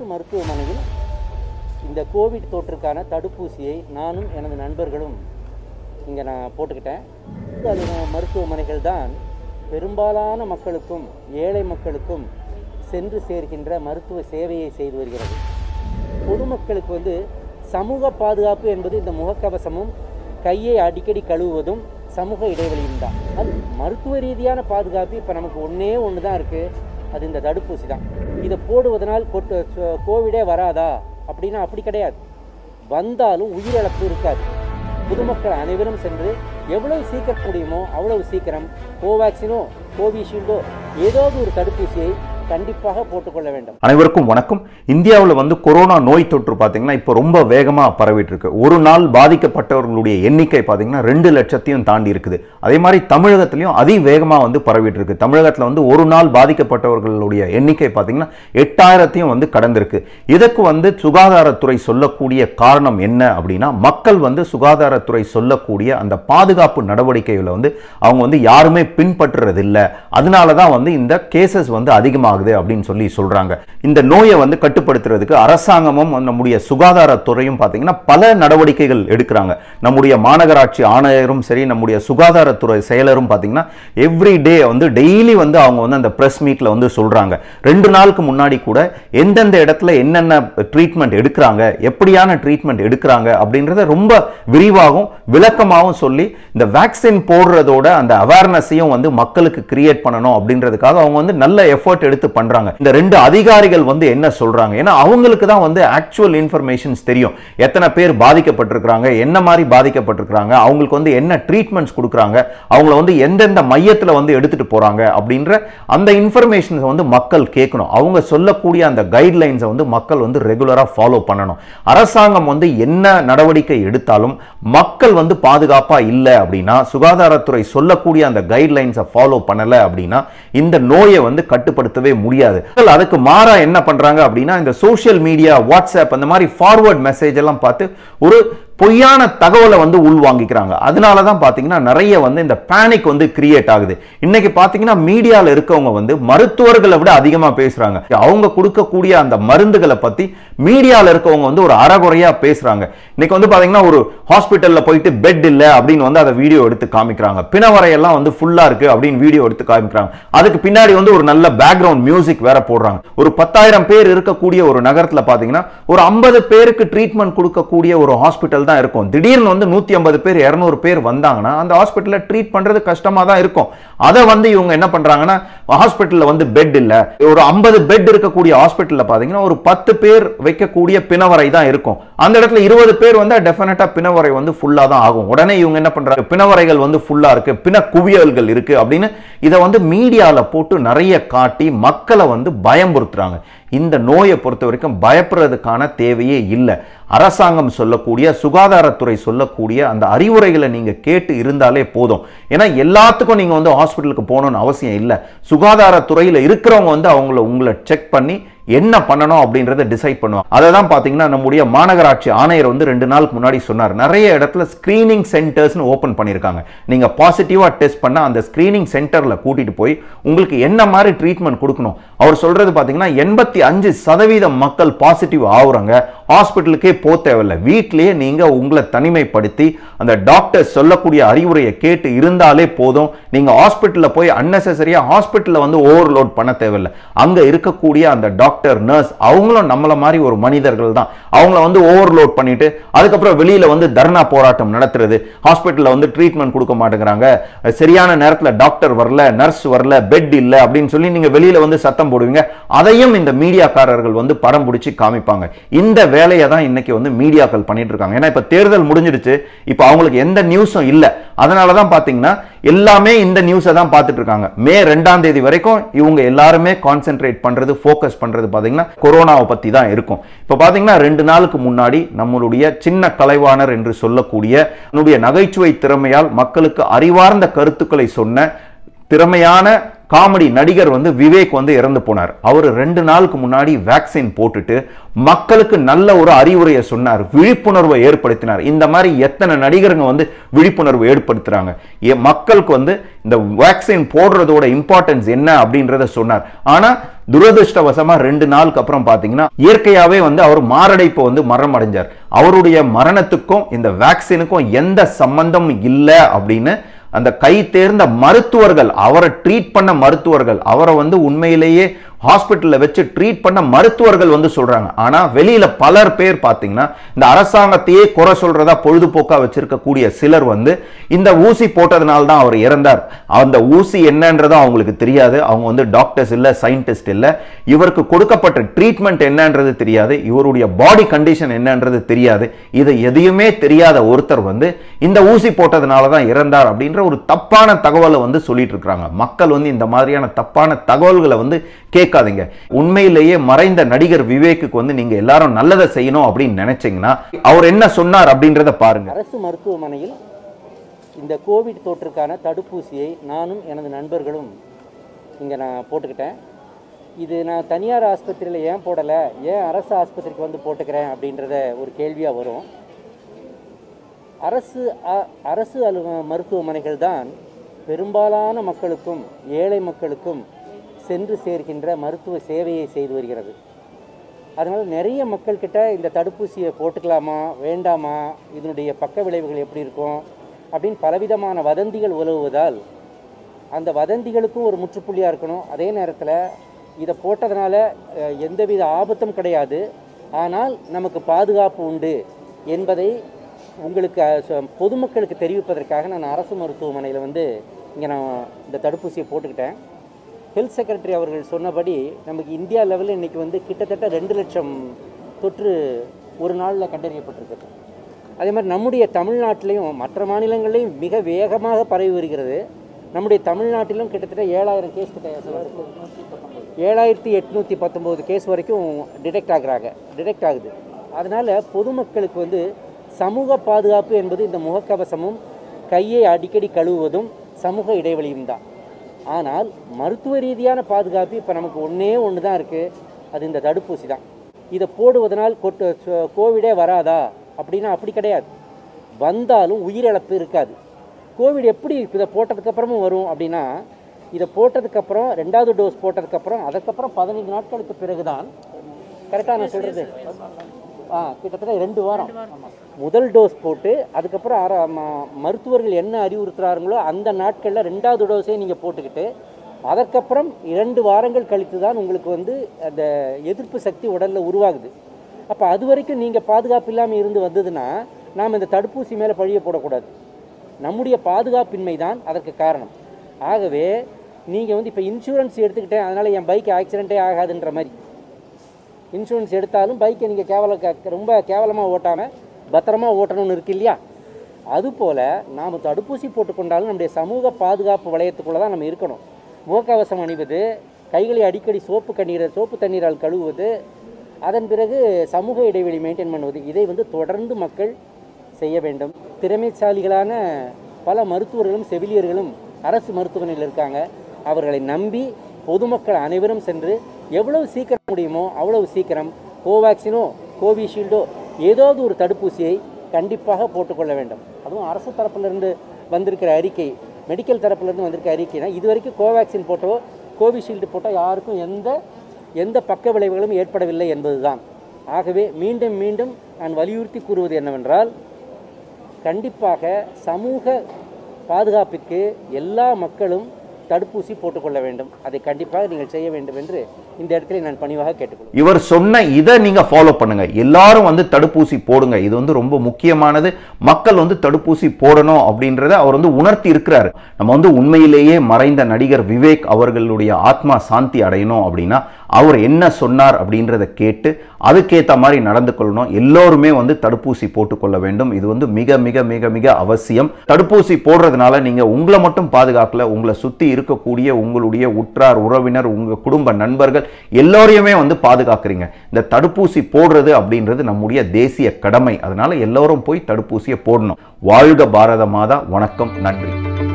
மருத்துவமனையில் இந்த கோவிட் தொற்றுக்கான தடுப்பூசியை நானும் எனது நண்பர்களும் இங்கே நான் போட்டுக்கிட்டேன் அது மருத்துவமனைகள் தான் பெரும்பாலான மக்களுக்கும் ஏழை மக்களுக்கும் சென்று சேர்க்கின்ற மருத்துவ சேவையை செய்து வருகிறது பொதுமக்களுக்கு வந்து சமூக பாதுகாப்பு என்பது இந்த முகக்கவசமும் கையை அடிக்கடி கழுவுவதும் சமூக இடைவெளியும் தான் அது மருத்துவ ரீதியான பாதுகாப்பு இப்போ நமக்கு ஒன்றே ஒன்று தான் இருக்குது அது இந்த தடுப்பூசி தான் இதை போடுவதனால் கொட்டு சு- கோவிடே வராதா அப்படின்னா அப்படி கிடையாது வந்தாலும் உயிரிழப்பு இருக்காது பொதுமக்கள் அனைவரும் சென்று எவ்வளவு சீக்கிரம் முடியுமோ அவ்வளவு சீக்கிரம் கோவேக்சினோ கோவிஷீல்டோ ஏதாவது ஒரு தடுப்பூசியை கண்டிப்பாக போட்டுக்கொள்ள வேண்டும் அனைவருக்கும் வணக்கம் இந்தியாவில் வந்து கொரோனா நோய் தொற்று பார்த்தீங்கன்னா இப்போ ரொம்ப வேகமாக பரவிட்டு இருக்கு ஒரு நாள் பாதிக்கப்பட்டவர்களுடைய எண்ணிக்கை பார்த்தீங்கன்னா ரெண்டு லட்சத்தையும் தாண்டி இருக்குது அதே மாதிரி தமிழகத்திலையும் அதி வேகமாக வந்து பரவிட்டு இருக்கு தமிழகத்தில் வந்து ஒரு நாள் பாதிக்கப்பட்டவர்களுடைய எண்ணிக்கை பார்த்தீங்கன்னா எட்டாயிரத்தையும் வந்து கடந்திருக்கு இதற்கு வந்து சுகாதாரத்துறை சொல்லக்கூடிய காரணம் என்ன அப்படின்னா மக்கள் வந்து சுகாதாரத்துறை சொல்லக்கூடிய அந்த பாதுகாப்பு நடவடிக்கைகளை வந்து அவங்க வந்து யாருமே பின்பற்றுறது இல்லை அதனால தான் வந்து இந்த கேசஸ் வந்து அதிகமாகுது அப்படின்னு சொல்லி சொல்றாங்க இந்த நோயை வந்து கட்டுப்படுத்துறதுக்கு அரசாங்கமும் நம்முடைய சுகாதாரத்துறையும் பார்த்தீங்கன்னா பல நடவடிக்கைகள் எடுக்கிறாங்க நம்முடைய மாநகராட்சி ஆணையரும் சரி நம்முடைய சுகாதாரத்துறை செயலரும் பார்த்தீங்கன்னா எவ்ரி டே வந்து டெய்லி வந்து அவங்க வந்து அந்த பிரஸ் மீட்ல வந்து சொல்றாங்க ரெண்டு நாளுக்கு முன்னாடி கூட எந்தெந்த இடத்துல என்னென்ன ட்ரீட்மெண்ட் எடுக்கிறாங்க எப்படியான ட்ரீட்மெண்ட் எடுக்கிறாங்க அப்படின்றத ரொம்ப விரிவாகவும் விளக்கமாகவும் சொல்லி இந்த வேக்சின் போடுறதோட அந்த அவேர்னஸையும் வந்து மக்களுக்கு கிரியேட் பண்ணணும் அப்படின்றதுக்காக அவங்க வந்து நல்ல எஃபர்ட் எடுத்து பண்றாங்க இந்த ரெண்டு அதிகாரிகள் வந்து என்ன சொல்றாங்க ஏன்னா அவங்களுக்கு தான் வந்து ஆக்சுவல் இன்ஃபர்மேஷன்ஸ் தெரியும் எத்தனை பேர் பாதிக்கப்பட்டிருக்கிறாங்க என்ன மாதிரி பாதிக்கப்பட்டிருக்கிறாங்க அவங்களுக்கு வந்து என்ன ட்ரீட்மெண்ட்ஸ் கொடுக்குறாங்க அவங்கள வந்து எந்தெந்த மையத்துல வந்து எடுத்துட்டு போறாங்க அப்படின்ற அந்த இன்ஃபர்மேஷன்ஸ் வந்து மக்கள் கேட்கணும் அவங்க சொல்லக்கூடிய அந்த கைட்லைன்ஸை வந்து மக்கள் வந்து ரெகுலரா ஃபாலோ பண்ணணும் அரசாங்கம் வந்து என்ன நடவடிக்கை எடுத்தாலும் மக்கள் வந்து பாதுகாப்பா இல்லை அப்படின்னா சுகாதாரத்துறை சொல்லக்கூடிய அந்த கைட்லைன்ஸை ஃபாலோ பண்ணல அப்படின்னா இந்த நோயை வந்து கட்டுப்படுத்தவே முடியாது மக்கள் அதுக்கு மாறா என்ன பண்றாங்க அப்படின்னா இந்த சோஷியல் மீடியா வாட்ஸ்அப் அந்த மாதிரி ஃபார்வர்ட் மெசேஜ் எல்லாம் பார்த்து ஒரு பொய்யான தகவலை வந்து உள்வாங்கிக்கிறாங்க அதனால தான் பார்த்தீங்கன்னா நிறைய வந்து இந்த பேனிக் வந்து கிரியேட் ஆகுது இன்னைக்கு பார்த்தீங்கன்னா மீடியாவில் இருக்கவங்க வந்து மருத்துவர்களை விட அதிகமாக பேசுறாங்க அவங்க கொடுக்கக்கூடிய அந்த மருந்துகளை பற்றி மீடியாவில் இருக்கவங்க வந்து ஒரு அறகுறையா பேசுறாங்க இன்னைக்கு வந்து பார்த்தீங்கன்னா ஒரு ஹாஸ்பிட்டலில் போயிட்டு பெட் இல்லை அப்படின்னு வந்து அதை வீடியோ எடுத்து காமிக்கிறாங்க பிணவரையெல்லாம் வந்து ஃபுல்லாக இருக்கு அப்படின்னு வீடியோ எடுத்து காமிக்கிறாங்க அதுக்கு பின்னாடி வந்து ஒரு நல்ல பேக்ரவுண்ட் மியூசிக் வேற போடுறாங்க ஒரு பத்தாயிரம் பேர் இருக்கக்கூடிய ஒரு நகரத்தில் பார்த்தீங்கன்னா ஒரு ஐம்பது பேருக்கு ட்ரீட்மெண்ட் கொடுக்கக்கூடிய ஒரு ஹாஸ்பிட்டல் தான் இருக்கும் திடீர்னு வந்து நூற்றி ஐம்பது பேர் இரநூறு பேர் வந்தாங்கன்னா அந்த ஹாஸ்பிட்டலில் ட்ரீட் பண்ணுறது கஷ்டமாக தான் இருக்கும் அதை வந்து இவங்க என்ன பண்ணுறாங்கன்னா ஹாஸ்பிட்டலில் வந்து பெட் இல்லை ஒரு ஐம்பது பெட் இருக்கக்கூடிய ஹாஸ்பிட்டலில் பார்த்தீங்கன்னா ஒரு பத்து பேர் வைக்கக்கூடிய பிணவரை தான் இருக்கும் அந்த இடத்துல இருபது பேர் வந்து டெஃபினட்டாக பிணவரை வந்து ஃபுல்லாக தான் ஆகும் உடனே இவங்க என்ன பண்ணுறாங்க பிணவரைகள் வந்து ஃபுல்லாக இருக்கு பிண குவியல்கள் இருக்கு அப்படின்னு இதை வந்து மீடியாவில் போட்டு நிறைய காட்டி மக்களை வந்து பயம்புறுத்துறாங்க இந்த நோயை பொறுத்த வரைக்கும் பயப்படுறதுக்கான தேவையே இல்லை அரசாங்கம் சொல்லக்கூடிய சுகாதாரத்துறை சொல்லக்கூடிய அந்த அறிவுரைகளை நீங்க கேட்டு இருந்தாலே போதும் ஏன்னா எல்லாத்துக்கும் நீங்க வந்து ஹாஸ்பிட்டலுக்கு போகணும்னு அவசியம் இல்லை சுகாதாரத்துறையில் இருக்கிறவங்க வந்து அவங்கள உங்களை செக் பண்ணி என்ன பண்ணணும் அப்படின்றத டிசைட் பண்ணுவாங்க அதை தான் பார்த்தீங்கன்னா நம்முடைய மாநகராட்சி ஆணையர் வந்து ரெண்டு நாளுக்கு முன்னாடி சொன்னார் நிறைய இடத்துல ஸ்கிரீனிங் சென்டர்ஸ்னு ஓப்பன் பண்ணியிருக்காங்க நீங்கள் பாசிட்டிவாக டெஸ்ட் பண்ண அந்த ஸ்கிரீனிங் சென்டரில் கூட்டிட்டு போய் உங்களுக்கு என்ன மாதிரி ட்ரீட்மெண்ட் கொடுக்கணும் அவர் சொல்றது பார்த்தீங்கன்னா எண்பத்தி அஞ்சு சதவீதம் மக்கள் பாசிட்டிவ் ஆகுறாங்க ஹாஸ்பிட்டலுக்கே போக தேவையில்லை வீட்டிலேயே நீங்கள் உங்களை தனிமைப்படுத்தி அந்த டாக்டர் சொல்லக்கூடிய அறிவுரையை கேட்டு இருந்தாலே போதும் நீங்கள் ஹாஸ்பிட்டலில் போய் அன்னெசரியாக ஹாஸ்பிட்டலில் வந்து ஓவர்லோட் பண்ண தேவையில்லை அங்கே இருக்கக்கூடிய அந்த டாக்டர் நர்ஸ் அவங்களும் நம்மள மாதிரி ஒரு மனிதர்கள் தான் அவங்கள வந்து ஓவர்லோட் பண்ணிட்டு அதுக்கப்புறம் வெளியில வந்து தர்ணா போராட்டம் நடத்துறது ஹாஸ்பிட்டலில் வந்து ட்ரீட்மெண்ட் கொடுக்க மாட்டேங்கிறாங்க சரியான நேரத்தில் டாக்டர் வரல நர்ஸ் வரல பெட் இல்லை அப்படின்னு சொல்லி நீங்க வெளியில வந்து சத்தம் போடுவீங்க அதையும் இந்த மீடியாக்காரர்கள் வந்து படம் பிடிச்சி காமிப்பாங்க இந்த வேலையை தான் இன்னைக்கு வந்து மீடியாக்கள் பண்ணிட்டு இருக்காங்க ஏன்னா இப்ப தேர்தல் முடிஞ்சிடுச்சு இப்போ அவங்களுக்கு எந்த நியூஸும் இல்லை அதனால தான் பார்த்தீங்கன்னா எல்லாமே இந்த நியூஸை தான் பார்த்துட்டு இருக்காங்க மே ரெண்டாம் தேதி வரைக்கும் இவங்க எல்லாருமே கான்சென்ட்ரேட் பண்றது ஃபோக்கஸ் பண்றது பார்த்தீங்கன்னா கொரோனாவை பத்தி தான் இருக்கும் இப்போ பார்த்தீங்கன்னா ரெண்டு நாளுக்கு முன்னாடி நம்மளுடைய சின்ன கலைவாணர் என்று சொல்லக்கூடிய நம்முடைய நகைச்சுவை திறமையால் மக்களுக்கு அறிவார்ந்த கருத்துக்களை சொன்ன திறமையான காமெடி நடிகர் வந்து விவேக் வந்து இறந்து போனார் அவர் ரெண்டு நாளுக்கு முன்னாடி வேக்சின் போட்டுட்டு மக்களுக்கு நல்ல ஒரு அறிவுரையை சொன்னார் விழிப்புணர்வை ஏற்படுத்தினார் இந்த மாதிரி எத்தனை நடிகருங்க வந்து விழிப்புணர்வு ஏற்படுத்துறாங்க ஏ- மக்களுக்கு வந்து இந்த வேக்சின் போடுறதோட இம்பார்ட்டன்ஸ் என்ன அப்படின்றத சொன்னார் ஆனா துரதிருஷ்டவசமா ரெண்டு நாளுக்கு அப்புறம் பாத்தீங்கன்னா இயற்கையாவே வந்து அவர் மாரடைப்பு வந்து மரணம் அடைஞ்சார் அவருடைய மரணத்துக்கும் இந்த வேக்சினுக்கும் எந்த சம்பந்தமும் இல்லை அப்படின்னு அந்த கை தேர்ந்த மருத்துவர்கள் அவரை ட்ரீட் பண்ண மருத்துவர்கள் அவரை வந்து உண்மையிலேயே ஹாஸ்பிட்டல்ல வச்சு ட்ரீட் பண்ண மருத்துவர்கள் வந்து சொல்றாங்க ஆனா வெளியில பலர் பேர் பாத்தீங்கன்னா இந்த அரசாங்கத்தையே குறை சொல்றதா பொழுதுபோக்கா வச்சிருக்கக்கூடிய சிலர் வந்து இந்த ஊசி போட்டதுனால தான் அவர் இறந்தார் அந்த ஊசி என்னன்றதும் அவங்களுக்கு தெரியாது அவங்க வந்து டாக்டர்ஸ் இல்ல சயின்டிஸ்ட் இல்ல இவருக்கு கொடுக்கப்பட்ட ட்ரீட்மெண்ட் என்னன்றது தெரியாது இவருடைய பாடி கண்டிஷன் என்னன்றது தெரியாது இது எதையுமே தெரியாத ஒருத்தர் வந்து இந்த ஊசி போட்டதுனால தான் இறந்தார் அப்படின்ற ஒரு தப்பான தகவலை வந்து சொல்லிட்டு இருக்காங்க மக்கள் வந்து இந்த மாதிரியான தப்பான தகவல்களை வந்து கேட்காதீங்க உண்மையிலேயே மறைந்த நடிகர் விவேக்குக்கு வந்து நீங்க எல்லாரும் நல்லதை செய்யணும் அப்படின்னு நினைச்சீங்கன்னா அவர் என்ன சொன்னார் அப்படின்றத பாருங்க அரசு மருத்துவமனையில் இந்த கோவிட் தொற்றுக்கான தடுப்பூசியை நானும் எனது நண்பர்களும் இங்கே நான் போட்டுக்கிட்டேன் இது நான் தனியார் ஆஸ்பத்திரியில் ஏன் போடலை ஏன் அரசு ஆஸ்பத்திரிக்கு வந்து போட்டுக்கிறேன் அப்படின்றத ஒரு கேள்வியாக வரும் அரசு அ- அரசு அலு மருத்துவமனைகள் தான் பெரும்பாலான மக்களுக்கும் ஏழை மக்களுக்கும் சென்று சேர்க்கின்ற மருத்துவ சேவையை செய்து வருகிறது அதனால் நிறைய மக்கள்கிட்ட இந்த தடுப்பூசியை போட்டுக்கலாமா வேண்டாமா இதனுடைய பக்க விளைவுகள் எப்படி இருக்கும் அப்படின்னு பலவிதமான வதந்திகள் உலவுவதால் அந்த வதந்திகளுக்கும் ஒரு முற்றுப்புள்ளியாக இருக்கணும் அதே நேரத்தில் இதை போட்டதுனால அஹ், எந்தவித ஆபத்தும் கிடையாது ஆனால் நமக்கு பாதுகாப்பு உண்டு என்பதை உங்களுக்கு அஹ், சொ- பொதுமக்களுக்கு தெரிவிப்பதற்காக நான் அரசு மருத்துவமனையில் வந்து இங்கே நான் இந்த தடுப்பூசியை போட்டுக்கிட்டேன் ஹெல்த் செக்ரட்டரி அவர்கள் சொன்னபடி நமக்கு இந்தியா லெவலில் இன்றைக்கி வந்து கிட்டத்தட்ட ரெண்டு லட்சம் தொற்று ஒரு நாளில் கண்டறியப்பட்டிருக்கு அதே மாதிரி நம்முடைய தமிழ்நாட்டிலையும் மற்ற மாநிலங்கள்லையும் மிக வேகமாக பரவி வருகிறது நம்முடைய தமிழ்நாட்டிலும் கிட்டத்தட்ட ஏழாயிரம் கேஸ் கிட்ட ஏழாயிரத்தி எட்நூற்றி பத்தொம்போது கேஸ் வரைக்கும் டிடெக்ட் ஆகுறாங்க டிடெக்ட் ஆகுது அதனால் பொதுமக்களுக்கு வந்து சமூக பாதுகாப்பு என்பது இந்த முகக்கவசமும் கையை அடிக்கடி கழுவுவதும் சமூக இடைவெளியும் தான் ஆனால் மருத்துவ ரீதியான பாதுகாப்பு இப்போ நமக்கு ஒன்றே ஒன்று தான் இருக்குது அது இந்த தடுப்பூசி தான் இதை போடுவதனால் கொட்டு சு- கோவிடே வராதா அப்படின்னா அப்படி கிடையாது வந்தாலும் உயிரிழப்பு இருக்காது கோவிட் எப்படி இதை போட்டதுக்கப்புறமும் வரும் அப்படின்னா இதை போட்டதுக்கப்புறம் ரெண்டாவது டோஸ் போட்டதுக்கப்புறம் அதுக்கப்புறம் பதினைந்து நாட்களுக்கு பிறகு தான் கரெக்டாக நான் சொல்கிறது ஆ கிட்டத்தட்ட ரெண்டு வாரம் முதல் டோஸ் போட்டு அதுக்கப்புறம் அர ம- மருத்துவர்கள் என்ன அறிவுறுத்துறாங்களோ அந்த நாட்களில் ரெண்டாவது டோஸே நீங்கள் போட்டுக்கிட்டு அதற்கப்புறம் இரண்டு வாரங்கள் கழித்து தான் உங்களுக்கு வந்து அந்த எதிர்ப்பு சக்தி உடலில் உருவாகுது அப்போ அது வரைக்கும் நீங்கள் பாதுகாப்பு இல்லாமல் இருந்து வந்ததுன்னா நாம் இந்த தடுப்பூசி மேலே பழிய போடக்கூடாது நம்முடைய பாதுகாப்பின்மை தான் அதற்கு காரணம் ஆகவே நீங்கள் வந்து இப்போ இன்சூரன்ஸ் எடுத்துக்கிட்டேன் அதனால் என் பைக் ஆக்சிடென்ட்டே ஆகாதுன்ற மாதிரி இன்சூரன்ஸ் எடுத்தாலும் பைக்கை நீங்கள் கேவல க- ரொம்ப கேவலமாக ஓட்டாமல் பத்திரமா ஓட்டணும்னு இருக்கு இல்லையா அதுபோல் நாம் தடுப்பூசி போட்டுக்கொண்டாலும் நம்முடைய சமூக பாதுகாப்பு வளையத்துக்குள்ளே தான் நம்ம இருக்கணும் முகக்கவசம் அணிவது கைகளை அடிக்கடி சோப்பு கண்ணீரை சோப்பு தண்ணீரால் கழுவுவது அதன் பிறகு சமூக இடைவெளி மெயின்டைன் பண்ணுவது இதை வந்து தொடர்ந்து மக்கள் செய்ய வேண்டும் திறமைசாலிகளான பல மருத்துவர்களும் செவிலியர்களும் அரசு மருத்துவமனையில் இருக்காங்க அவர்களை நம்பி பொதுமக்கள் அனைவரும் சென்று எவ்வளவு சீக்கிரம் முடியுமோ அவ்வளவு சீக்கிரம் கோவேக்சினோ கோவிஷீல்டோ ஏதாவது ஒரு தடுப்பூசியை கண்டிப்பாக போட்டுக்கொள்ள வேண்டும் அதுவும் அரசு தரப்பிலிருந்து வந்திருக்கிற அறிக்கை மெடிக்கல் தரப்பிலிருந்து வந்திருக்க அறிக்கைனா இது வரைக்கும் கோவேக்சின் போட்டோ கோவிஷீல்டு போட்டோ யாருக்கும் எந்த எந்த பக்க விளைவுகளும் ஏற்படவில்லை என்பதுதான் ஆகவே மீண்டும் மீண்டும் நான் வலியுறுத்தி கூறுவது என்னவென்றால் கண்டிப்பாக சமூக பாதுகாப்பிற்கு எல்லா மக்களும் தடுப்பூசி போட்டுக்கொள்ள வேண்டும் அதை கண்டிப்பாக நீங்கள் செய்ய வேண்டும் என்று இந்த இடத்துல நான் பணிவாக கேட்டுக்கொள்கிறேன் இவர் சொன்ன இதை நீங்க ஃபாலோ பண்ணுங்க எல்லாரும் வந்து தடுப்பூசி போடுங்க இது வந்து ரொம்ப முக்கியமானது மக்கள் வந்து தடுப்பூசி போடணும் அப்படின்றத அவர் வந்து உணர்த்தி இருக்கிறாரு நம்ம வந்து உண்மையிலேயே மறைந்த நடிகர் விவேக் அவர்களுடைய ஆத்மா சாந்தி அடையணும் அப்படின்னா அவர் என்ன சொன்னார் அப்படின்றத கேட்டு அதுக்கேற்ற மாதிரி நடந்து கொள்ளணும் எல்லோருமே வந்து தடுப்பூசி போட்டுக்கொள்ள வேண்டும் இது வந்து மிக மிக மிக மிக அவசியம் தடுப்பூசி போடுறதுனால நீங்க உங்களை மட்டும் பாதுகாக்கல உங்களை சுத்தி இருக்கக்கூடிய உங்களுடைய உற்றார் உறவினர் உங்க குடும்ப நண்பர்கள் எல்லோரையுமே வந்து பாதுகாக்கிறீங்க இந்த தடுப்பூசி போடுறது அப்படின்றது நம்முடைய தேசிய கடமை அதனால எல்லோரும் போய் தடுப்பூசியை போடணும் வாழ்க பாரத மாதா வணக்கம் நன்றி